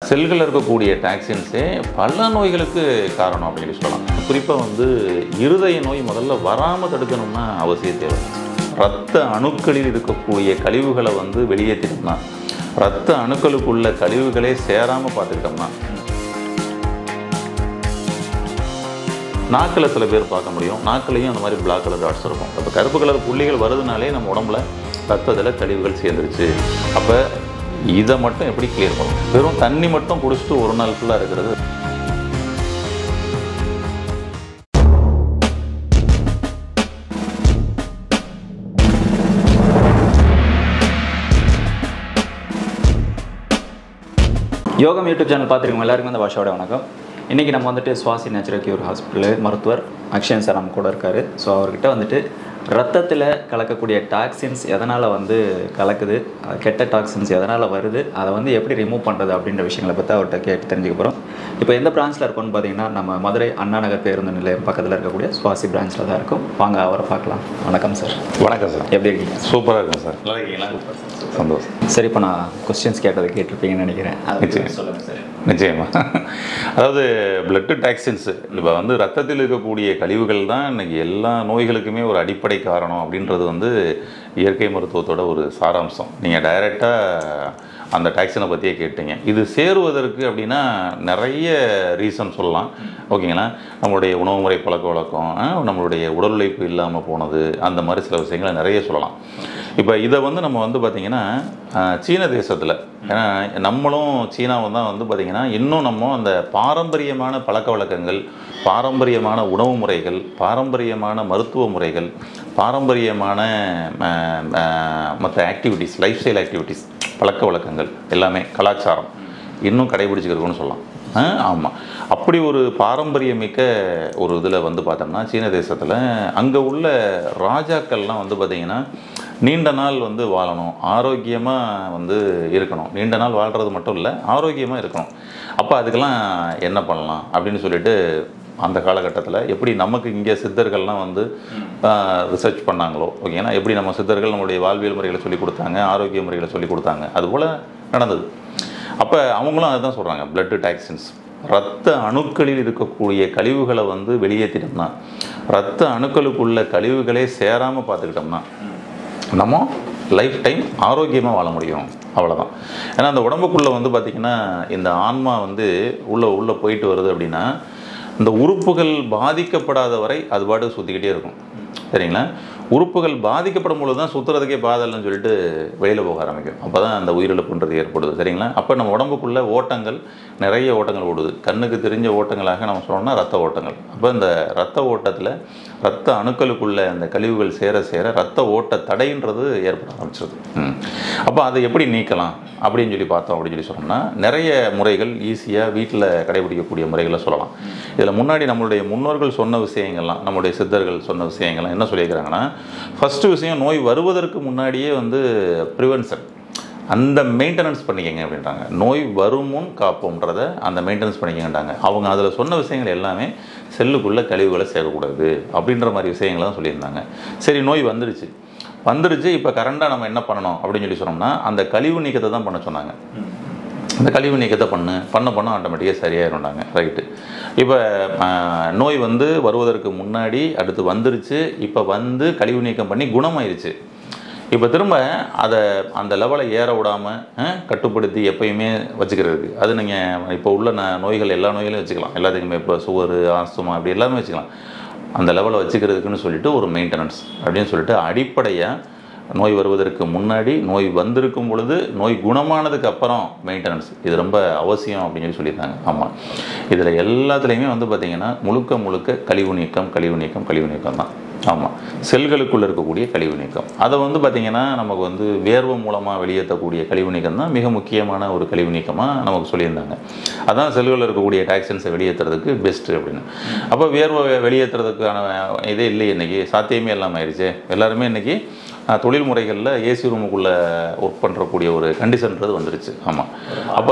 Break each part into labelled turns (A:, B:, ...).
A: செல்களில் இருக்கக்கூடிய டாக்ஸின்ஸே பல நோய்களுக்கு காரணம் அப்படின்னு சொல்லலாம் குறிப்பாக வந்து இருதய நோய் முதல்ல வராமல் தடுக்கணும்னா அவசியம் தேவை ரத்த அணுக்களில் இருக்கக்கூடிய கழிவுகளை வந்து வெளியேற்றிட்டோம்னா ரத்த அணுக்களுக்குள்ள கழிவுகளே சேராமல் பார்த்துக்கிட்டோம்னா நாக்கில் சில பேர் பார்க்க முடியும் நாக்கிலையும் அந்த மாதிரி பிளாக் கலர் டாட்ஸ் இருக்கும் அப்போ கருப்பு கலர் புள்ளிகள் வருதுனாலே நம்ம உடம்புல ரத்தத்தில் கழிவுகள் சேர்ந்துருச்சு அப்போ இதை மட்டும் எப்படி கிளியர் பண்ணணும் வெறும் தண்ணி மட்டும் குடிச்சிட்டு ஒரு நாள் ஃபுல்லாக இருக்கிறது
B: யோகம் யூடியூப் சேனல் பார்த்துருக்கோம் எல்லாருக்கும் வந்து பாஷாவோட வணக்கம் இன்றைக்கி நம்ம வந்துட்டு சுவாசி நேச்சுரல் கியூர் ஹாஸ்பிட்டல் மருத்துவர் அக்ஷயன் சார் நம்ம கூட இருக்கார் ஸோ அவர்கிட்ட வந்துட்டு ரத்தத்தில் கலக்கக்கூடிய டாக்ஸின்ஸ் எதனால் வந்து கலக்குது அது கெட்ட டாக்ஸின்ஸ் எதனால் வருது அதை வந்து எப்படி ரிமூவ் பண்ணுறது அப்படின்ற விஷயங்களை பற்றி அவர்கிட்ட கேட்டு தெரிஞ்சுக்க போகிறோம் இப்போ எந்த பிரான்ச்சில் இருக்கோம்னு பார்த்தீங்கன்னா நம்ம மதுரை அண்ணா நகர் பேருந்து நிலையம் பக்கத்தில் இருக்கக்கூடிய சுவாசி பிரான்ச்சில் தான் இருக்கும் வாங்க அவரை பார்க்கலாம் வணக்கம் சார்
A: வணக்கம் சார்
B: எப்படி இருக்கீங்க
A: சூப்பராக இருக்கும் சார் நல்லா இருக்கீங்களா சந்தோஷம்
B: சரி இப்போ நான் கொஸ்டின்ஸ் கேட்டதை கேட்டிருப்பீங்கன்னு நினைக்கிறேன் அதை
A: நிச்சயம்.
B: சொல்லுங்கள் சார்
A: நிச்சயமா அதாவது பிளட்டு டாக்ஸின்ஸ் இப்போ வந்து ரத்தத்தில் இருக்கக்கூடிய கழிவுகள் தான் இன்னைக்கு எல்லா நோய்களுக்குமே ஒரு அடிப்படை காரணம் அப்படின்றது வந்து இயற்கை மருத்துவத்தோட ஒரு சாராம்சம் நீங்கள் டைரெக்டாக அந்த டாக்ஸினை பற்றியே கேட்டீங்க இது சேருவதற்கு அப்படின்னா நிறைய ரீசன் சொல்லலாம் ஓகேங்களா நம்மளுடைய உணவு முறை பழக்க வழக்கம் ஆ, நம்மளுடைய உடல் உழைப்பு இல்லாமல் போனது அந்த மாதிரி சில விஷயங்களை நிறைய சொல்லலாம் இப்போ இதை வந்து நம்ம வந்து பார்த்திங்கன்னா ஆஹ், சீன தேசத்தில் ஏன்னா நம்மளும் சீனாவும் தான் வந்து பார்த்திங்கன்னா இன்னும் நம்ம அந்த பாரம்பரியமான பழக்க வழக்கங்கள் பாரம்பரியமான உணவு முறைகள் பாரம்பரியமான மருத்துவ முறைகள் பாரம்பரியமான மற்ற ஆக்டிவிட்டீஸ் லைஃப் ஸ்டைல் ஆக்டிவிட்டீஸ் பழக்க வழக்கங்கள் எல்லாமே கலாச்சாரம் இன்னும் கடைபிடிச்சிருக்கோன்னு சொல்லலாம் ஆமாம் அப்படி ஒரு பாரம்பரியமிக்க ஒரு இதில் வந்து பார்த்தோம்னா சீன தேசத்தில் அங்கே உள்ள ராஜாக்கள்லாம் வந்து பார்த்திங்கன்னா நீண்ட நாள் வந்து வாழணும் ஆரோக்கியமாக வந்து இருக்கணும் நீண்ட நாள் வாழ்கிறது மட்டும் இல்லை ஆரோக்கியமாக இருக்கணும் அப்போ அதுக்கெல்லாம் என்ன பண்ணலாம் அப்படின்னு சொல்லிட்டு அந்த காலகட்டத்தில் எப்படி நமக்கு இங்கே சித்தர்கள்லாம் வந்து ரிசர்ச் பண்ணாங்களோ ஓகேங்களா எப்படி நம்ம சித்தர்கள் நம்மளுடைய வாழ்வியல் முறைகளை சொல்லி கொடுத்தாங்க ஆரோக்கிய முறைகளை சொல்லி கொடுத்தாங்க அதுபோல் நடந்தது அப்போ அவங்களும் அதை தான் சொல்கிறாங்க பிளட்டு டாக்ஸின்ஸ் ரத்த அணுக்களில் இருக்கக்கூடிய கழிவுகளை வந்து வெளியேற்றிட்டோம்னா ரத்த அணுக்களுக்குள்ள கழிவுகளே சேராமல் பார்த்துக்கிட்டோம்னா நம்ம லைஃப் டைம் ஆரோக்கியமாக வாழ முடியும் அவ்வளோதான் ஏன்னா அந்த உடம்புக்குள்ளே வந்து பார்த்திங்கன்னா இந்த ஆன்மா வந்து உள்ளே உள்ளே போயிட்டு வருது அப்படின்னா இந்த உறுப்புகள் பாதிக்கப்படாத வரை அது பாட்டு சுற்றிக்கிட்டே இருக்கும் சரிங்களா உறுப்புகள் பாதிக்கப்படும் பொழுது தான் சுற்றுறதுக்கே பாதல்னு சொல்லிட்டு வெளியில் போக ஆரம்பிக்கும் அப்போ தான் அந்த உயிரிழப்புன்றது ஏற்படுது சரிங்களா அப்போ நம்ம உடம்புக்குள்ள ஓட்டங்கள் நிறைய ஓட்டங்கள் ஓடுது கண்ணுக்கு தெரிஞ்ச ஓட்டங்களாக நம்ம சொல்லணும்னா ரத்த ஓட்டங்கள் அப்போ இந்த ரத்த ஓட்டத்தில் ரத்த அணுக்களுக்குள்ள அந்த கழிவுகள் சேர சேர ரத்த ஓட்ட தடைன்றது ஏற்பட ஆரம்பிச்சிருது ம். அப்போ அதை எப்படி நீக்கலாம் அப்படின்னு சொல்லி பார்த்தோம் அப்படின்னு சொல்லி சொன்னோம்னா நிறைய முறைகள் ஈஸியாக வீட்டில் கடைபிடிக்கக்கூடிய முறைகளை சொல்லலாம் இதில் முன்னாடி நம்மளுடைய முன்னோர்கள் சொன்ன விஷயங்கள்லாம் நம்மளுடைய சித்தர்கள் சொன்ன விஷயங்கள்லாம் என்ன சொல்லியிருக்கிறாங்கன்னா ஃபஸ்ட்டு விஷயம் நோய் வருவதற்கு முன்னாடியே வந்து ப்ரிவென்ஷன் அந்த மெயின்டெனன்ஸ் பண்ணிக்கங்க அப்படின்றாங்க நோய் வரும் முன் காப்போம்ன்றத அந்த மெயின்டெனன்ஸ் பண்ணிக்கங்கன்றாங்க அவங்க அதில் சொன்ன விஷயங்கள் எல்லாமே செல்லுக்குள்ளே கழிவுகளை சேர்க்கக்கூடாது அப்படின்ற மாதிரி விஷயங்களை தான் சொல்லியிருந்தாங்க சரி நோய் வந்துடுச்சு வந்துடுச்சு இப்போ கரண்டாக நம்ம என்ன பண்ணணும் அப்படின்னு சொல்லி சொன்னோம்னா அந்த கழிவு நீக்கத்தை தான் பண்ண சொன்னாங்க அந்த கழிவு நீக்கத்தை பண்ணு பண்ண பண்ண ஆட்டோமேட்டிக்காக சரியாயிருந்தாங்க ரைட்டு இப்போ நோய் வந்து வருவதற்கு முன்னாடி அடுத்து வந்துருச்சு இப்போ வந்து கழிவு நீக்கம் பண்ணி குணமாயிருச்சு இப்போ திரும்ப அதை அந்த லெவலை ஏற விடாமல் கட்டுப்படுத்தி எப்பயுமே வச்சுக்கிறதுக்கு அது நீங்கள் இப்போ உள்ள ந நோய்கள் எல்லா நோய்களையும் வச்சுக்கலாம் எல்லாத்துக்குமே இப்போ சுகர் ஆஸ்துமா அப்படி எல்லாமே வச்சுக்கலாம் அந்த லெவலை வச்சுக்கிறதுக்குன்னு சொல்லிட்டு ஒரு மெயின்டெனன்ஸ் அப்படின்னு சொல்லிட்டு அடிப்படையாக நோய் வருவதற்கு முன்னாடி நோய் வந்திருக்கும் பொழுது நோய் குணமானதுக்கு அப்புறம் மெயின்டெனன்ஸ் இது ரொம்ப அவசியம் அப்படின்னு சொல்லி சொல்லியிருந்தாங்க ஆமாம் இதில் எல்லாத்துலேயுமே வந்து பார்த்திங்கன்னா முழுக்க முழுக்க கழிவு நீக்கம் கழிவு நீக்கம் கழிவு நீக்கம் தான் ஆமாம் செல்களுக்குள்ளே இருக்கக்கூடிய கழிவு நீக்கம் அதை வந்து பார்த்திங்கன்னா நமக்கு வந்து வேர்வை மூலமாக வெளியேற்றக்கூடிய கழிவு நீக்கம் தான் மிக முக்கியமான ஒரு கழிவு நீக்கமாக நமக்கு சொல்லியிருந்தாங்க அதான் செல்களில் இருக்கக்கூடிய டாக்ஸின்ஸை வெளியேற்றுறதுக்கு பெஸ்ட்டு அப்படின்னு அப்போ வேர்வை வெளியேற்றுறதுக்கான இதே இல்லை இன்றைக்கி சாத்தியமே இல்லாமல் ஆயிடுச்சு எல்லாருமே இன்றைக்கி அஹ், தொழில் முறைகளில் ஏசி ரூமுக்குள்ளே ஒர்க் பண்ணுறக்கூடிய ஒரு கண்டிஷன்றது வந்துருச்சு ஆமாம் அப்போ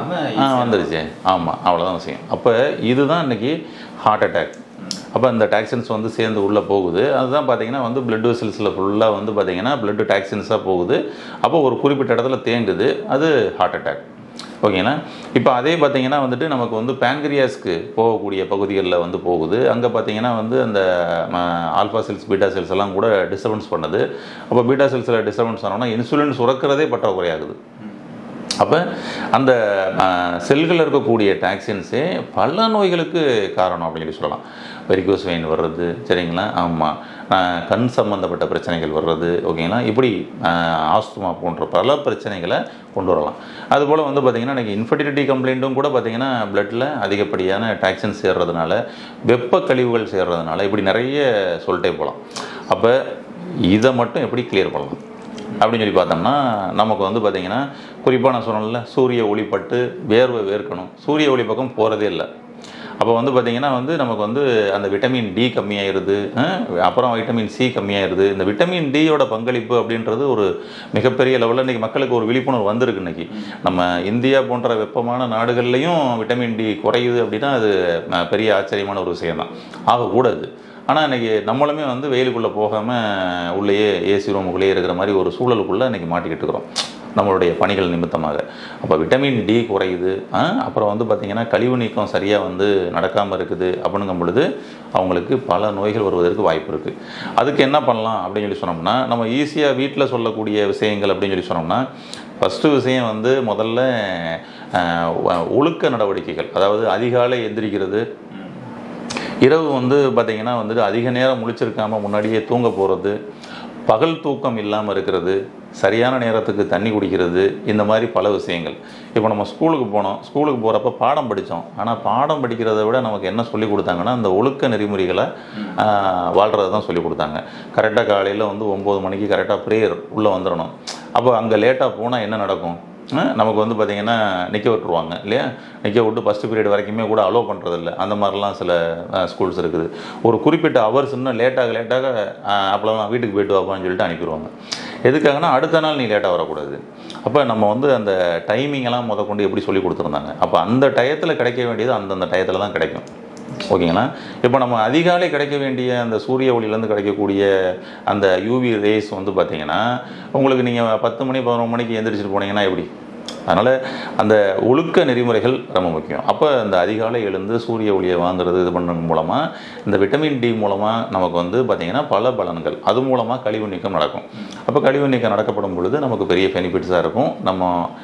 A: ஆ வந்துருச்சு ஆமாம் அவ்வளோதான் விஷயம் அப்போ இதுதான் இன்னைக்கு ஹார்ட் அட்டாக் அப்போ இந்த டாக்ஸின்ஸ் வந்து சேர்ந்து உள்ளே போகுது அதுதான் பார்த்தீங்கன்னா வந்து பிளட் வெசல்ஸில் ஃபுல்லாக வந்து பார்த்தீங்கன்னா பிளட் டாக்ஸின்ஸாக போகுது அப்போ ஒரு குறிப்பிட்ட இடத்துல தேங்குது அது ஹார்ட் அட்டாக் ஓகேங்களா இப்போ அதே பார்த்தீங்கன்னா வந்துட்டு நமக்கு வந்து பேங்க்ரியாஸ்க்கு போகக்கூடிய பகுதிகளில் வந்து போகுது அங்கே பார்த்தீங்கன்னா வந்து அந்த ஆல்ஃபா செல்ஸ் பீட்டா செல்ஸ் எல்லாம் கூட டிஸ்டர்பன்ஸ் பண்ணுது அப்போ பீட்டா செல்ஸில் டிஸ்டர்பன்ஸ் ஆனோம்னா இன்சுலின் சுரக்கிறதே பற்றாக்குறையாகுது அப்போ அந்த செல்களில் இருக்கக்கூடிய டாக்ஸின்ஸே பல நோய்களுக்கு காரணம் அப்படின்னு சொல்லி சொல்லலாம் வெரிகோஸ் வெயின் வர்றது சரிங்களா ஆமாம் கண் சம்மந்தப்பட்ட பிரச்சனைகள் வர்றது ஓகேங்களா இப்படி ஆஸ்துமா போன்ற பல பிரச்சனைகளை கொண்டு வரலாம் அதுபோல் வந்து பார்த்திங்கன்னா இன்றைக்கி இன்ஃபர்டிலிட்டி கம்ப்ளைண்ட்டும் கூட பார்த்திங்கன்னா பிளட்டில் அதிகப்படியான டாக்ஸின் சேர்றதுனால வெப்ப கழிவுகள் சேர்றதுனால இப்படி நிறைய சொல்லிட்டே போகலாம் அப்போ இதை மட்டும் எப்படி கிளியர் பண்ணலாம் அப்படின்னு சொல்லி பார்த்தோம்னா நமக்கு வந்து பார்த்திங்கன்னா குறிப்பாக நான் சொன்னேன்ல சூரிய ஒளிப்பட்டு வேர்வை வேர்க்கணும் சூரிய ஒளி பக்கம் போகிறதே இல்லை அப்போ வந்து பார்த்திங்கன்னா வந்து நமக்கு வந்து அந்த விட்டமின் டி கம்மியாயிருது அஹ், அப்புறம் விட்டமின் சி கம்மியாயிருது இந்த விட்டமின் டியோட பங்களிப்பு அப்படின்றது ஒரு மிகப்பெரிய லெவலில் இன்றைக்கி மக்களுக்கு ஒரு விழிப்புணர்வு வந்திருக்கு இன்னைக்கு நம்ம இந்தியா போன்ற வெப்பமான நாடுகள்லையும் விட்டமின் டி குறையுது அப்படின்னா அது அஹ், பெரிய ஆச்சரியமான ஒரு விஷயம் தான் ஆகக்கூடாது ஆனால் இன்றைக்கி நம்மளுமே வந்து வெயிலுக்குள்ளே போகாமல் உள்ளேயே ஏசி ரூமுக்குள்ளேயே இருக்கிற மாதிரி ஒரு சூழலுக்குள்ளே இன்றைக்கி மாட்டிக்கிட்டு இருக்கிறோம் நம்மளுடைய பணிகள் நிமித்தமாக அப்போ விட்டமின் டி குறையுது ஆ, அப்புறம் வந்து பார்த்திங்கன்னா கழிவு நீக்கம் சரியாக வந்து நடக்காமல் இருக்குது அப்படிங்கும் பொழுது அவங்களுக்கு பல நோய்கள் வருவதற்கு வாய்ப்பு இருக்குது அதுக்கு என்ன பண்ணலாம் அப்படின்னு சொல்லி சொன்னோம்னா நம்ம ஈஸியாக வீட்டில் சொல்லக்கூடிய விஷயங்கள் அப்படின்னு சொல்லி சொன்னோம்னா ஃபஸ்ட்டு விஷயம் வந்து முதல்ல ஆ, ஒ- ஒழுக்க நடவடிக்கைகள் அதாவது அதிகாலை எந்திரிக்கிறது இரவு வந்து பார்த்திங்கன்னா வந்துட்டு அதிக நேரம் முழிச்சிருக்காம முன்னாடியே தூங்க போகிறது பகல் தூக்கம் இல்லாமல் இருக்கிறது சரியான நேரத்துக்கு தண்ணி குடிக்கிறது இந்த மாதிரி பல விஷயங்கள் இப்போ நம்ம ஸ்கூலுக்கு போனோம் ஸ்கூலுக்கு போகிறப்ப பாடம் படித்தோம் ஆனால் பாடம் படிக்கிறத விட நமக்கு என்ன சொல்லி கொடுத்தாங்கன்னா அந்த ஒழுக்க நெறிமுறைகளை வாழ்கிறத தான் சொல்லி கொடுத்தாங்க கரெக்டாக காலையில் வந்து ஒம்பது மணிக்கு கரெக்டாக ப்ரேயர் உள்ளே வந்துடணும் அப்போ அங்கே லேட்டாக போனால் என்ன நடக்கும் அஹ் நமக்கு வந்து பார்த்திங்கன்னா நிற்க விட்டுருவாங்க இல்லையா நிற்க விட்டு ஃபஸ்ட்டு பீரியட் வரைக்குமே கூட அலோவ் பண்ணுறதில்ல அந்த மாதிரிலாம் சில ஸ்கூல்ஸ் இருக்குது ஒரு குறிப்பிட்ட ஹவர்ஸ் இன்னும் லேட்டாக லேட்டாக அப்போலாம் வீட்டுக்கு போயிட்டு வாப்பான்னு சொல்லிட்டு அனுப்பிடுவாங்க எதுக்காகனா அடுத்த நாள் நீ லேட்டாக வரக்கூடாது அப்போ நம்ம வந்து அந்த டைமிங் எல்லாம் முத கொண்டு எப்படி சொல்லி கொடுத்துருந்தாங்க அப்போ அந்த டயத்தில் கிடைக்க வேண்டியது அந்தந்த டயத்தில் தான் கிடைக்கும் ஓகேங்களா இப்போ நம்ம அதிகாலை கிடைக்க வேண்டிய அந்த சூரிய ஒளியிலேருந்து கிடைக்கக்கூடிய அந்த யூவி ரேஸ் வந்து பார்த்தீங்கன்னா உங்களுக்கு நீங்கள் பத்து மணி பதினொரு மணிக்கு எந்திரிச்சிட்டு போனீங்கன்னா எப்படி அதனால் அந்த ஒழுக்க நெறிமுறைகள் ரொம்ப முக்கியம் அப்போ அந்த அதிகாலை எழுந்து சூரிய ஒளியை வாங்குறது இது பண்ணுறது மூலமாக இந்த விட்டமின் டி மூலமாக நமக்கு வந்து பார்த்திங்கன்னா பல பலன்கள் அது மூலமாக கழிவு நீக்கம் நடக்கும் அப்போ கழிவு நீக்கம் நடக்கப்படும் பொழுது நமக்கு பெரிய பெனிஃபிட்ஸாக இருக்கும் நம்ம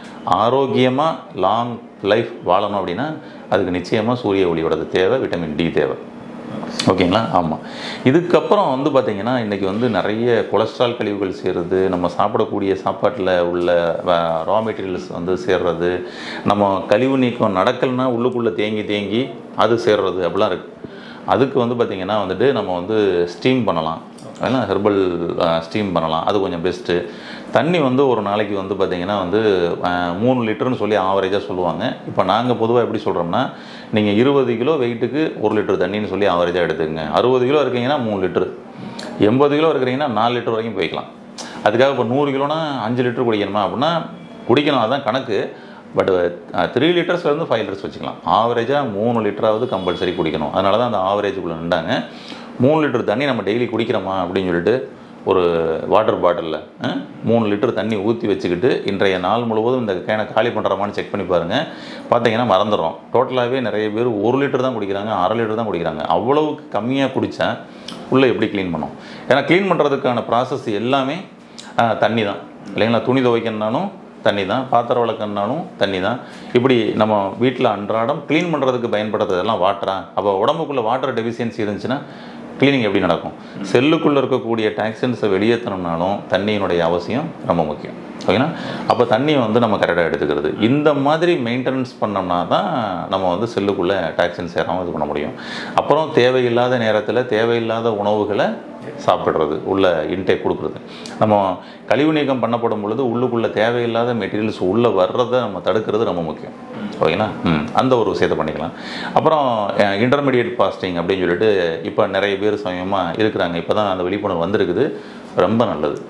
A: ஆரோக்கியமாக லாங் லைஃப் வாழணும் அப்படின்னா அதுக்கு நிச்சயமாக சூரிய ஒளியோடது தேவை விட்டமின் டி தேவை ஓகேங்களா ஆமாம் இதுக்கப்புறம் வந்து பார்த்திங்கன்னா இன்றைக்கி வந்து நிறைய கொலஸ்ட்ரால் கழிவுகள் சேருது நம்ம சாப்பிடக்கூடிய சாப்பாட்டில் உள்ள ரா மெட்டீரியல்ஸ் வந்து சேர்றது நம்ம கழிவு நீக்கம் நடக்கலைன்னா உள்ளுக்குள்ளே தேங்கி தேங்கி அது சேர்றது அப்படிலாம் இருக்குது அதுக்கு வந்து பார்த்திங்கன்னா வந்துட்டு நம்ம வந்து ஸ்டீம் பண்ணலாம் அதெல்லாம் ஹெர்பல் ஸ்டீம் பண்ணலாம் அது கொஞ்சம் பெஸ்ட்டு தண்ணி வந்து ஒரு நாளைக்கு வந்து பார்த்திங்கன்னா வந்து அஹ், மூணு லிட்டர்னு சொல்லி ஆவரேஜாக சொல்லுவாங்க இப்போ நாங்கள் பொதுவாக எப்படி சொல்கிறோம்னா நீங்கள் இருபது கிலோ வெயிட்டுக்கு ஒரு லிட்டர் தண்ணின்னு சொல்லி ஆவரேஜாக எடுத்துக்கங்க அறுபது கிலோ இருக்கீங்கன்னா மூணு லிட்டரு எண்பது கிலோ இருக்கிறீங்கன்னா நாலு லிட்டர் வரைக்கும் போய்க்கலாம் அதுக்காக இப்போ நூறு கிலோனா அஞ்சு லிட்டர் குடிக்கணுமா அப்படின்னா குடிக்கணும் அதான் கணக்கு பட் த்ரீ லிட்டர்ஸ்லேருந்து ஃபைவ் லிட்டர்ஸ் வச்சுக்கலாம் ஆவரேஜாக மூணு லிட்டராவது கம்பல்சரி குடிக்கணும் அதனால தான் அந்த ஆவரேஜுக்குள்ளே நின்றாங்க மூணு லிட்டர் தண்ணி நம்ம டெய்லி குடிக்கிறோமா அப்படின்னு சொல்லிட்டு ஒரு வாட்டர் பாட்டிலில் மூணு லிட்டர் தண்ணி ஊற்றி வச்சுக்கிட்டு இன்றைய நாள் முழுவதும் இந்த கேனை காலி பண்ணுறோமான்னு செக் பண்ணி பாருங்கள் பார்த்தீங்கன்னா மறந்துடுறோம் டோட்டலாகவே நிறைய பேர் ஒரு லிட்டர் தான் குடிக்கிறாங்க அரை லிட்டர் தான் குடிக்கிறாங்க அவ்வளவுக்கு கம்மியாக குடித்தா உள்ளே எப்படி க்ளீன் பண்ணும் ஏன்னா க்ளீன் பண்ணுறதுக்கான ப்ராசஸ் எல்லாமே ஆஹ், தண்ணி தான் இல்லைங்களா துணி துவைக்கணுனாலும் தண்ணி தான் பாத்திரம் விளக்கணுனாலும் தண்ணி தான் இப்படி நம்ம வீட்டில் அன்றாடம் க்ளீன் பண்ணுறதுக்கு பயன்படுத்துறதெல்லாம் வாட்டரா அப்போ உடம்புக்குள்ளே வாட்டர் டெஃபிஷியன்சி இருந்துச்சுன்னா க்ளீனிங் எப்படி நடக்கும் செல்லுக்குள்ளே இருக்கக்கூடிய டாக்ஸின்ஸை வெளியேற்றணும்னாலும் தண்ணியினுடைய அவசியம் ரொம்ப முக்கியம் ஓகேனா அப்போ தண்ணியை வந்து நம்ம கரெக்டாக எடுத்துக்கிறது இந்த மாதிரி மெயின்டெனன்ஸ் பண்ணோம்னா தான் நம்ம வந்து செல்லுக்குள்ளே டாக்ஸின் சேராமல் இது பண்ண முடியும் அப்புறம் தேவையில்லாத நேரத்தில் தேவையில்லாத உணவுகளை சாப்பிட்றது உள்ள இன்டேக் கொடுக்குறது நம்ம கழிவு நீக்கம் பண்ணப்படும் பொழுது உள்ளுக்குள்ளே தேவையில்லாத மெட்டீரியல்ஸ் உள்ளே வர்றதை நம்ம தடுக்கிறது ரொம்ப முக்கியம் ஓகேங்களா ம் அந்த ஒரு விஷயத்தை பண்ணிக்கலாம் அப்புறம் இன்டர்மீடியட் ஃபாஸ்டிங் அப்படின்னு சொல்லிட்டு இப்போ நிறைய பேர் சமயமாக இருக்கிறாங்க இப்போ தான் அந்த விழிப்புணர்வு வந்திருக்குது ரொம்ப நல்லது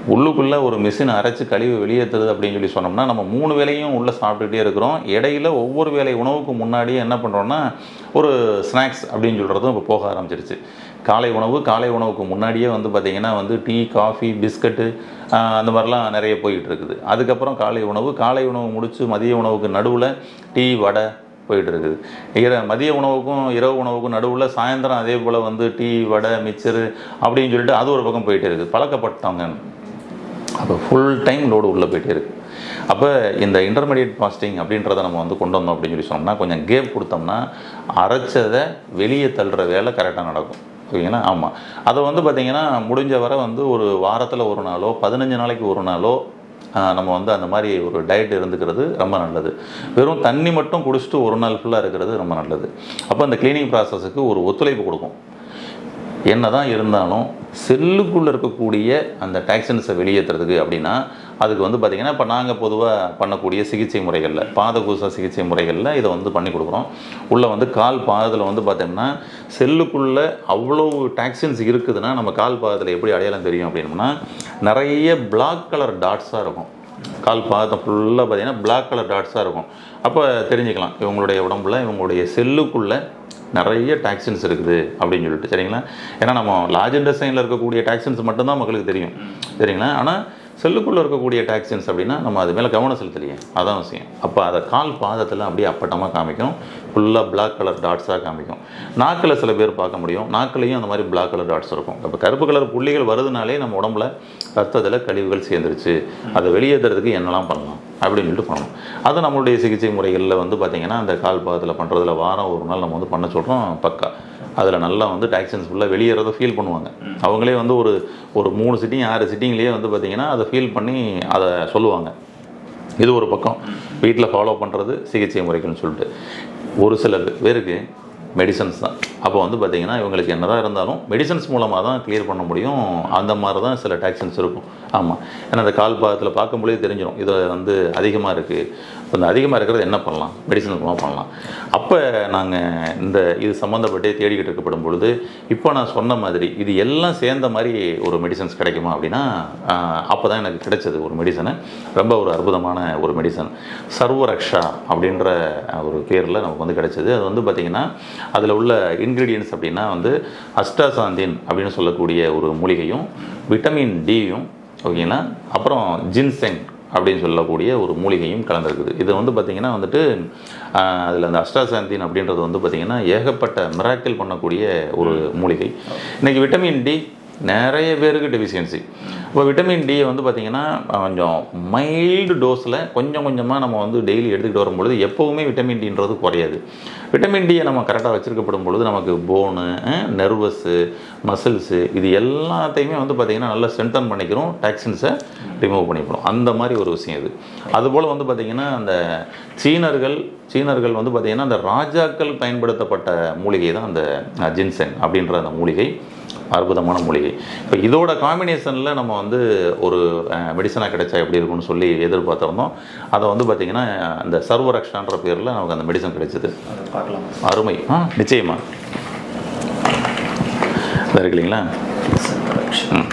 A: உள்ளுக்குள்ளே ஒரு மிஷின் அரைச்சு கழிவு வெளியேற்றுறது அப்படின்னு சொல்லி சொன்னோம்னா நம்ம மூணு வேளையும் உள்ளே சாப்பிட்டுட்டே இருக்கிறோம் இடையில ஒவ்வொரு வேளை உணவுக்கு முன்னாடியே என்ன பண்ணுறோம்னா ஒரு ஸ்நாக்ஸ் அப்படின்னு சொல்கிறதும் இப்போ போக ஆரம்பிச்சிருச்சு காலை உணவு காலை உணவுக்கு முன்னாடியே வந்து பார்த்திங்கன்னா வந்து டீ காஃபி பிஸ்கட்டு ஆஹ், அந்த மாதிரிலாம் நிறைய போயிட்டு இருக்குது அதுக்கப்புறம் காலை உணவு காலை உணவு முடிச்சு மதிய உணவுக்கு நடுவில் டீ வடை போயிட்டு இருக்குது இர மதிய உணவுக்கும் இரவு உணவுக்கும் நடுவில் சாயந்தரம் அதே போல் வந்து டீ வடை மிச்சரு அப்படின்னு சொல்லிட்டு அது ஒரு பக்கம் போயிட்டே இருக்குது பழக்கப்பட்டவங்க அப்போ ஃபுல் டைம் லோடு உள்ளே போயிட்டே இருக்கு அப்போ இந்த இன்டர்மீடியட் ஃபாஸ்டிங் அப்படின்றத நம்ம வந்து கொண்டு வந்தோம் அப்படின்னு சொல்லி சொன்னோம்னா கொஞ்சம் கேப் கொடுத்தோம்னா அரைச்சதை வெளியே தள்ளுற வேலை கரெக்டாக நடக்கும் ஓகேங்களா ஆமாம் அதை வந்து பார்த்திங்கன்னா முடிஞ்ச வரை வந்து ஒரு வாரத்தில் ஒரு நாளோ பதினஞ்சு நாளைக்கு ஒரு நாளோ ஆஹ், நம்ம வந்து அந்த மாதிரி ஒரு டயட் இருந்துக்கிறது ரொம்ப நல்லது வெறும் தண்ணி மட்டும் குடிச்சிட்டு ஒரு நாள் ஃபுல்லாக இருக்கிறது ரொம்ப நல்லது அப்போ அந்த க்ளீனிங் ப்ராசஸுக்கு ஒரு ஒத்துழைப்பு கொடுக்கும் என்னதான் இருந்தாலும் செல்லுக்குள்ளே இருக்கக்கூடிய அந்த டாக்ஸின்ஸை வெளியேற்றுறதுக்கு அப்படின்னா அதுக்கு வந்து பார்த்திங்கன்னா இப்போ நாங்கள் பொதுவாக பண்ணக்கூடிய சிகிச்சை முறைகளில் பாதகூச சிகிச்சை முறைகளில் இதை வந்து பண்ணி கொடுக்குறோம் உள்ளே வந்து கால் பாதத்தில் வந்து பார்த்தோம்னா செல்லுக்குள்ளே அவ்வளோ டாக்ஸின்ஸ் இருக்குதுன்னா நம்ம கால் பாதத்தில் எப்படி அடையாளம் தெரியும் அப்படின்னோம்னா நிறைய பிளாக் கலர் டாட்ஸாக இருக்கும் கால் பாதம் ஃபுல்லாக பார்த்தீங்கன்னா பிளாக் கலர் டாட்ஸாக இருக்கும் அப்போ தெரிஞ்சுக்கலாம் இவங்களுடைய உடம்புல இவங்களுடைய செல்லுக்குள்ளே நிறைய டாக்ஸின்ஸ் இருக்குது அப்படின்னு சொல்லிட்டு சரிங்களா ஏன்னா நம்ம லார்ஜ் இண்டஸ்ட்ரைனில் இருக்கக்கூடிய டாக்ஸின்ஸ் மட்டும்தான் மக்களுக்கு தெரியும் சரிங்களா ஆனால் செல்லுக்குள்ளே இருக்கக்கூடிய டாக்ஸின்ஸ் அப்படின்னா நம்ம அது மேலே கவனம் செலுத்தலையே அதான் விஷயம் அப்போ அதை கால் பாதத்தில் அப்படியே அப்பட்டமாக காமிக்கும் ஃபுல்லாக பிளாக் கலர் டாட்ஸாக காமிக்கும் நாக்கில் சில பேர் பார்க்க முடியும் நாக்குலேயும் அந்த மாதிரி பிளாக் கலர் டாட்ஸ் இருக்கும் அப்போ கருப்பு கலர் புள்ளிகள் வருதுனாலே நம்ம உடம்புல ரத்தத்தில் கழிவுகள் சேர்ந்துருச்சு அதை வெளியேற்றுறதுக்கு என்னெல்லாம் பண்ணலாம் அப்படின்னு சொல்லிட்டு பண்ணணும் அது நம்மளுடைய சிகிச்சை முறைகளில் வந்து பார்த்திங்கன்னா அந்த கால் பாதத்தில் பண்ணுறதுல வாரம் ஒரு நாள் நம்ம வந்து பண்ண சொல்கிறோம் பக்கா அதில் நல்லா வந்து டாக்ஸின்ஸ் ஃபுல்லாக வெளியேறதை ஃபீல் பண்ணுவாங்க அவங்களே வந்து ஒரு ஒரு மூணு சிட்டிங் ஆறு சிட்டிங்லேயே வந்து பார்த்திங்கன்னா அதை ஃபீல் பண்ணி அதை சொல்லுவாங்க இது ஒரு பக்கம் வீட்டில் ஃபாலோ பண்ணுறது சிகிச்சை முறைகள்னு சொல்லிட்டு ஒரு சில பேருக்கு மெடிசன்ஸ் தான் அப்போ வந்து பார்த்திங்கன்னா இவங்களுக்கு என்னதான் இருந்தாலும் மெடிசன்ஸ் மூலமாக தான் கிளியர் பண்ண முடியும் அந்த மாதிரி தான் சில டாக்ஸின்ஸ் இருக்கும் ஆமாம் ஏன்னா அந்த கால் பாகத்தில் பார்க்கும்போதே தெரிஞ்சிடும் இது வந்து அதிகமாக இருக்குது இப்போ இந்த அதிகமாக இருக்கிறது என்ன பண்ணலாம் மெடிசன் மூலமாக பண்ணலாம் அப்போ நாங்கள் இந்த இது சம்மந்தப்பட்டே தேடிக்கிட்டு இருக்கப்படும் பொழுது இப்போ நான் சொன்ன மாதிரி இது எல்லாம் சேர்ந்த மாதிரி ஒரு மெடிசன்ஸ் கிடைக்குமா அப்படின்னா அப்போ தான் எனக்கு கிடைச்சது ஒரு மெடிசனு ரொம்ப ஒரு அற்புதமான ஒரு மெடிசன் சர்வரக்ஷா அப்படின்ற ஒரு பேரில் நமக்கு வந்து கிடைச்சது அது வந்து பார்த்திங்கன்னா அதில் உள்ள இன்க்ரீடியன்ஸ் அப்படின்னா வந்து அஸ்டாசாந்தின் அப்படின்னு சொல்லக்கூடிய ஒரு மூலிகையும் விட்டமின் டியும் ஓகேங்களா அப்புறம் ஜின்செங் அப்படின்னு சொல்லக்கூடிய ஒரு மூலிகையும் கலந்துருக்குது இது வந்து பார்த்திங்கன்னா வந்துட்டு அதில் அந்த அஸ்டாசாந்தின் அப்படின்றது வந்து பார்த்திங்கன்னா ஏகப்பட்ட மிராக்கிள் பண்ணக்கூடிய ஒரு மூலிகை இன்றைக்கி விட்டமின் டி நிறைய பேருக்கு டெஃபிஷியன்சி இப்போ விட்டமின் டி வந்து பார்த்திங்கன்னா கொஞ்சம் மைல்டு டோஸில் கொஞ்சம் கொஞ்சமாக நம்ம வந்து டெய்லி எடுத்துக்கிட்டு வரும்பொழுது எப்போவுமே விட்டமின் டின்றது குறையாது விட்டமின் டியை நம்ம கரெக்டாக வச்சுருக்கப்படும் பொழுது நமக்கு போனு நர்வஸ்ஸு மசில்ஸு இது எல்லாத்தையுமே வந்து பார்த்திங்கன்னா நல்லா ஸ்ட்ரென்தன் பண்ணிக்கிறோம் டாக்ஸின்ஸை ரிமூவ் பண்ணிக்கிறோம் அந்த மாதிரி ஒரு விஷயம் இது அதுபோல் வந்து பார்த்திங்கன்னா அந்த சீனர்கள் சீனர்கள் வந்து பார்த்திங்கன்னா அந்த ராஜாக்கள் பயன்படுத்தப்பட்ட மூலிகை தான் அந்த ஜின்சென் அப்படின்ற அந்த மூலிகை அற்புதமான மூலிகை இப்போ இதோட காம்பினேஷனில் நம்ம வந்து ஒரு மெடிசனாக கிடைச்சா எப்படி இருக்கும்னு சொல்லி எதிர்பார்த்துருந்தோம் அதை வந்து பார்த்திங்கன்னா இந்த சர்வரக்ஷான்ற பேரில் நமக்கு அந்த மெடிசன் கிடைச்சிது
B: பார்க்கலாம்
A: அருமை ஆ நிச்சயமா இதா இருக்கு இல்லைங்களா ம்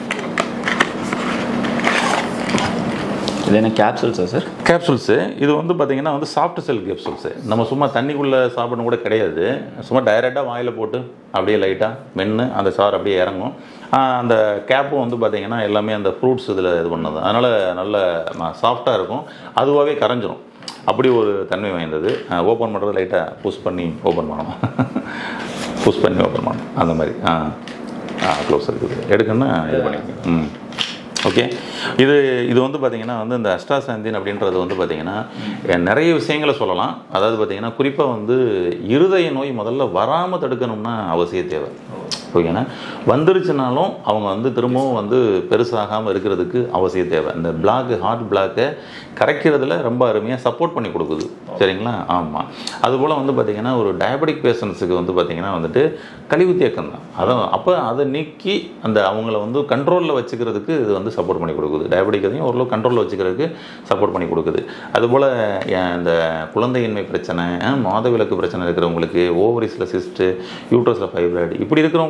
B: இது என்ன கேப்சூல்ஸா சார்
A: கேப்சூல்ஸு இது வந்து பார்த்திங்கன்னா வந்து சாஃப்ட் செல் கேப்சூல்ஸு நம்ம சும்மா தண்ணிக்குள்ளே சாப்பிடணும் கூட கிடையாது சும்மா டைரெக்டாக வாயில் போட்டு அப்படியே லைட்டாக மென்று அந்த சாறு அப்படியே இறங்கும் ஆஹ் அந்த கேப்பும் வந்து பார்த்திங்கன்னா எல்லாமே அந்த ஃப்ரூட்ஸ் இதில் இது பண்ணது அதனால் நல்ல சாஃப்டாக இருக்கும் அதுவாகவே கரைஞ்சிரும் அப்படி ஒரு தன்மை வாய்ந்தது ஓப்பன் பண்ணுறது லைட்டாக புஷ் பண்ணி ஓப்பன் பண்ணணும் புஷ் பண்ணி ஓப்பன் பண்ணணும் அந்த மாதிரி ஆ ஆ க்ளோஸ் இருக்குது எடுக்கணும்னா இது பண்ணிக்கோங்க ம் ஓகே இது இது வந்து பார்த்திங்கன்னா வந்து இந்த அஷ்டாசாந்தின் அப்படின்றது வந்து பார்த்திங்கன்னா நிறைய விஷயங்களை சொல்லலாம் அதாவது பார்த்திங்கன்னா குறிப்பாக வந்து இருதய நோய் முதல்ல வராமல் தடுக்கணும்னா அவசியம் தேவை ஓகேண்ணா வந்துருச்சுனாலும் அவங்க வந்து திரும்பவும் வந்து பெருசாகாமல் இருக்கிறதுக்கு அவசியம் தேவை இந்த பிளாக் ஹார்ட் பிளாக்கை கரைக்கிறதுல ரொம்ப அருமையாக சப்போர்ட் பண்ணி கொடுக்குது சரிங்களா ஆமாம் அதுபோல் வந்து பார்த்திங்கன்னா ஒரு டயபெட்டிக் பேஷண்ட்ஸுக்கு வந்து பார்த்திங்கன்னா வந்துட்டு கழிவு தேக்கம் தான் அதான் அப்போ அதை நீக்கி அந்த அவங்கள வந்து கண்ட்ரோலில் வச்சுக்கிறதுக்கு இது வந்து சப்போர்ட் பண்ணி கொடுக்குது டயபெட்டிக்கையும் ஓரளவு கண்ட்ரோலில் வச்சுக்கிறதுக்கு சப்போர்ட் பண்ணி கொடுக்குது அதுபோல் இந்த குழந்தையின்மை பிரச்சனை அஹ், மாதவிலக்கு பிரச்சனை இருக்கிறவங்களுக்கு ஓவரிஸில் சிஸ்ட்டு யூட்ரஸில் ஃபைப்ராய்டு இப்படி இருக்கிறவங்களுக்கு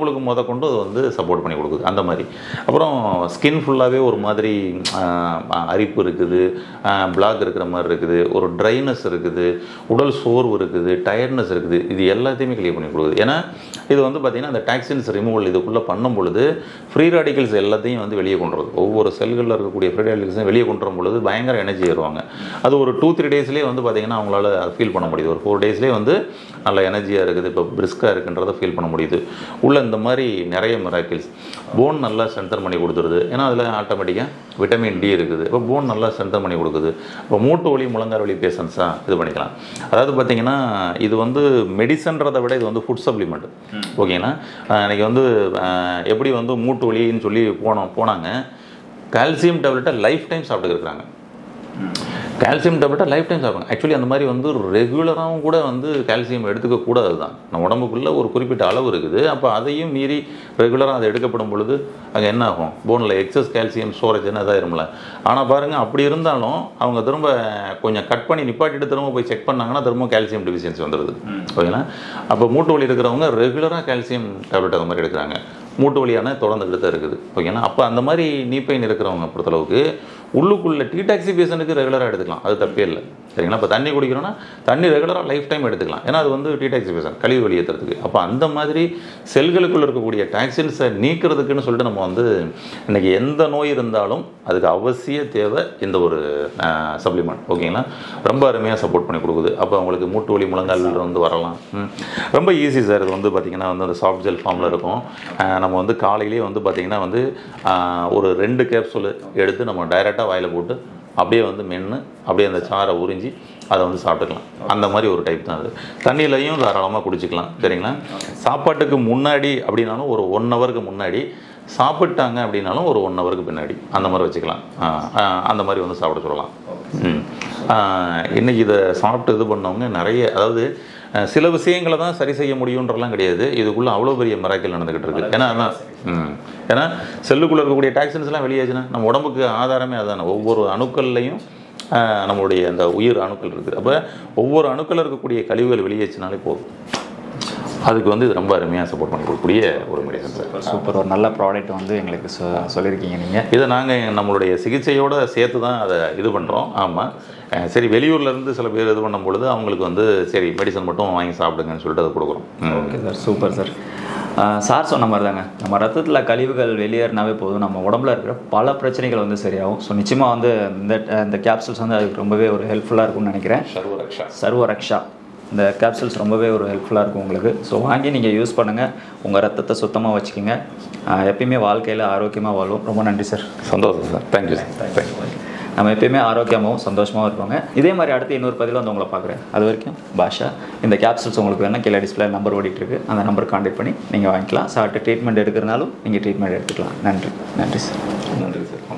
A: நரம்புகளுக்கு முத கொண்டு அது வந்து சப்போர்ட் பண்ணி கொடுக்குது அந்த மாதிரி அப்புறம் ஸ்கின் ஃபுல்லாகவே ஒரு மாதிரி ஆஹ், அரிப்பு இருக்குது பிளாக் இருக்கிற மாதிரி இருக்குது ஒரு ட்ரைனஸ் இருக்குது உடல் சோர்வு இருக்குது டயர்ட்னஸ் இருக்குது இது எல்லாத்தையுமே கிளியர் பண்ணி கொடுக்குது ஏன்னா இது வந்து பார்த்திங்கன்னா அந்த டாக்ஸின்ஸ் ரிமூவல் இதுக்குள்ளே பண்ணும் பொழுது ஃப்ரீ ராடிகல்ஸ் எல்லாத்தையும் வந்து வெளியே கொண்டு வருது ஒவ்வொரு செல்களில் இருக்கக்கூடிய ஃப்ரீ ராடிகல்ஸையும் வெளியே கொண்டு வரும் பொழுது பயங்கர எனர்ஜி ஏறுவாங்க அது ஒரு டூ த்ரீ டேஸ்லேயே வந்து பார்த்திங்கன்னா அவங்களால ஃபீல் பண்ண முடியுது ஒரு ஃபோர் டேஸ்லேயே வந்து நல்ல எனர்ஜியாக இருக்குது இப்போ பிரிஸ்காக இருக்குன்றதை ஃபீல் பண்ண முடியுது உள்ள இந்த மாதிரி நிறைய மிராக்கிள்ஸ் போன் நல்லா ஸ்ட்ரென்தன் பண்ணி கொடுத்துருது ஏன்னா அதில் ஆட்டோமேட்டிக்காக விட்டமின் டி இருக்குது இப்போ போன் நல்லா ஸ்ட்ரென்தன் பண்ணி கொடுக்குது இப்போ மூட்டு வலி முழங்கால் வலி பேஷன்ஸாக இது பண்ணிக்கலாம் அதாவது பார்த்தீங்கன்னா இது வந்து மெடிசன்றதை விட இது வந்து ஃபுட் சப்ளிமெண்ட் ஓகேங்களா அஹ் இன்னைக்கு வந்து அஹ் எப்படி வந்து மூட்டு வலின்னு சொல்லி போனோம் போனாங்க கால்சியம் டேப்லெட்டை லைஃப் டைம் சாப்பிட்டுருக்குறாங்க கால்சியம் டேப்லெட்டை லைஃப் டைம் சாப்பிடுங்க ஆக்சுவலி அந்த மாதிரி வந்து ரெகுலராகவும் கூட வந்து கால்சியம் எடுத்துக்க கூடாது தான் நம்ம உடம்புக்குள்ள ஒரு குறிப்பிட்ட அளவு இருக்குது அப்போ அதையும் மீறி ரெகுலராக அது எடுக்கப்படும் பொழுது அங்கே என்ன ஆகும் போனில் எக்ஸஸ் கால்சியம் ஸ்டோரேஜ்னு இதாயிரும்ல ஆனால் பாருங்கள் அப்படி இருந்தாலும் அவங்க திரும்ப கொஞ்சம் கட் பண்ணி நிப்பாட்டிட்டு திரும்ப போய் செக் பண்ணாங்கன்னா திரும்ப கால்சியம் டிஃபிஷியன்சி வந்துடுது ஓகேங்களா அப்போ மூட்டு வலி இருக்கிறவங்க ரெகுலராக கால்சியம் டேப்லெட் அந்த மாதிரி எடுக்கிறாங்க மூட்டு வலியான தொடர்ந்துக்கிட்டு தான் இருக்குது ஓகேங்களா அப்போ அந்த மாதிரி நீ பெயின் இருக்கிறவங்க பொறுத்தளவுக்கு உள்ளுக்குள்ள டீடாக்சி பேஷனுக்கு ரெகுலராக எடுத்துக்கலாம் அது தப்பே இல்லை சரிங்களா இப்போ தண்ணி குடிக்கிறோன்னா தண்ணி ரெகுலராக லைஃப் டைம் எடுத்துக்கலாம் ஏன்னா அது வந்து டீடாக்சி பேஷன் கழிவு வெளியேற்றுறதுக்கு அப்போ அந்த மாதிரி செல்களுக்குள்ள இருக்கக்கூடிய டாக்ஸின்ஸை நீக்கிறதுக்குன்னு சொல்லிட்டு நம்ம வந்து இன்னைக்கு எந்த நோய் இருந்தாலும் அதுக்கு அவசிய தேவை இந்த ஒரு சப்ளிமெண்ட் ஓகேங்களா ரொம்ப அருமையாக சப்போர்ட் பண்ணி கொடுக்குது அப்போ அவங்களுக்கு மூட்டு வலி முழங்கால் வந்து வரலாம் ம். ரொம்ப ஈஸி சார் இது வந்து பார்த்திங்கன்னா வந்து அந்த சாஃப்ட் ஜெல் ஃபார்மில் இருக்கும் அஹ் நம்ம வந்து காலையிலேயே வந்து பார்த்திங்கன்னா வந்து அஹ், ஒரு ரெண்டு கேப்சூல் எடுத்து நம்ம டைரெக்டாக வாயில் போட்டு அப்படியே வந்து மென்று அப்படியே அந்த சாறை உறிஞ்சி அதை வந்து சாப்பிட்டுக்கலாம் அந்த மாதிரி ஒரு டைப் தான் அது தண்ணியிலையும் தாராளமாக குடிச்சிக்கலாம் சரிங்களா சாப்பாட்டுக்கு முன்னாடி அப்படின்னாலும் ஒரு ஒன் ஹவருக்கு முன்னாடி சாப்பிட்டாங்க அப்படின்னாலும் ஒரு ஒன் ஹவருக்கு பின்னாடி அந்த மாதிரி வச்சுக்கலாம் ஆஹ் ஆஹ் அந்த மாதிரி வந்து சாப்பிட சொல்லலாம் ம் ஆஹ் இன்னைக்கு இதை சாப்பிட்டு இது பண்ணவங்க நிறைய அதாவது அஹ் சில விஷயங்களை தான் சரி செய்ய முடியுன்றலாம் கிடையாது இதுக்குள்ளே அவ்வளோ பெரிய மிராக்கள் நடந்துக்கிட்டு இருக்கு ஏன்னா அதான் ம் ஏன்னா செல்லுக்குள்ளே இருக்கக்கூடிய டாக்ஸின்ஸ்லாம் வெளியாச்சுன்னா நம்ம உடம்புக்கு ஆதாரமே அதானே ஒவ்வொரு அணுக்கள்லையும் ஆஹ் நம்மளுடைய அந்த உயிர் அணுக்கள் இருக்குது அப்போ ஒவ்வொரு அணுக்கள் இருக்கக்கூடிய கழிவுகள் வெளியேச்சுனாலே போதும் அதுக்கு வந்து இது ரொம்ப அருமையாக சப்போர்ட் பண்ணி கொடுக்கக்கூடிய ஒரு மெடிசன் சார்
B: சூப்பர் ஒரு நல்ல ப்ராடக்ட் வந்து எங்களுக்கு சொ- சொல்லியிருக்கீங்க நீங்கள்
A: இதை நாங்கள் நம்மளுடைய சிகிச்சையோட சேர்த்து தான் அதை இது பண்ணுறோம் ஆமாம் சரி வெளியூர்ல இருந்து சில பேர் இது பண்ணும் பொழுது அவங்களுக்கு வந்து சரி மெடிசன் மட்டும் வாங்கி சாப்பிடுங்கன்னு சொல்லிட்டு அதை கொடுக்குறோம் ம்.
B: Okay sir super sir sir சொன்ன மாதிரி தாங்க நம்ம ரத்தத்தில் கழிவுகள் வெளியேறினாவே போதும் நம்ம உடம்புல இருக்கிற பல பிரச்சனைகள் வந்து சரியாகும் ஸோ நிச்சயமாக வந்து இந்த இந்த கேப்சூல்ஸ் வந்து அதுக்கு ரொம்பவே ஒரு ஹெல்ப்ஃபுல்லாக இருக்கும்னு நினைக்கிறேன்
A: சர்வரக்ஷா
B: சர்வ ரக்ஷா இந்த கேப்சூல்ஸ் ரொம்பவே ஒரு ஹெல்ப்ஃபுல்லாக இருக்கும் உங்களுக்கு ஸோ வாங்கி நீங்கள் யூஸ் பண்ணுங்கள் உங்கள் ரத்தத்தை சுத்தமாக வச்சுக்கோங்க ஆஹ் எப்பயுமே வாழ்க்கையில் ஆரோக்கியமாக வாழும் ரொம்ப நன்றி சார்
A: சந்தோஷம் சார் தேங்க்யூ சார் தேங்க்யூ
B: நம்ம எப்பயுமே ஆரோக்கியமாகவும் சந்தோஷமாகவும் இருப்பாங்க இதே மாதிரி அடுத்து இன்னொரு பதிவில் வந்து உங்களை பார்க்குறேன் அது வரைக்கும் பாஷா இந்த கேப்சூல்ஸ் உங்களுக்கு வேணால் கீழே டிஸ்பிளே நம்பர் ஓடிட்டு இருக்கு அந்த நம்பர் கான்டாக்ட் பண்ணி நீங்கள் வாங்கிக்கலாம் சாப்பிட்டு ட்ரீட்மெண்ட் எடுக்கிறனாலும் நீங்கள் ட்ரீட்மெண்ட் எடுத்துக்கலாம் நன்றி நன்றி சார்
A: நன்றி சார்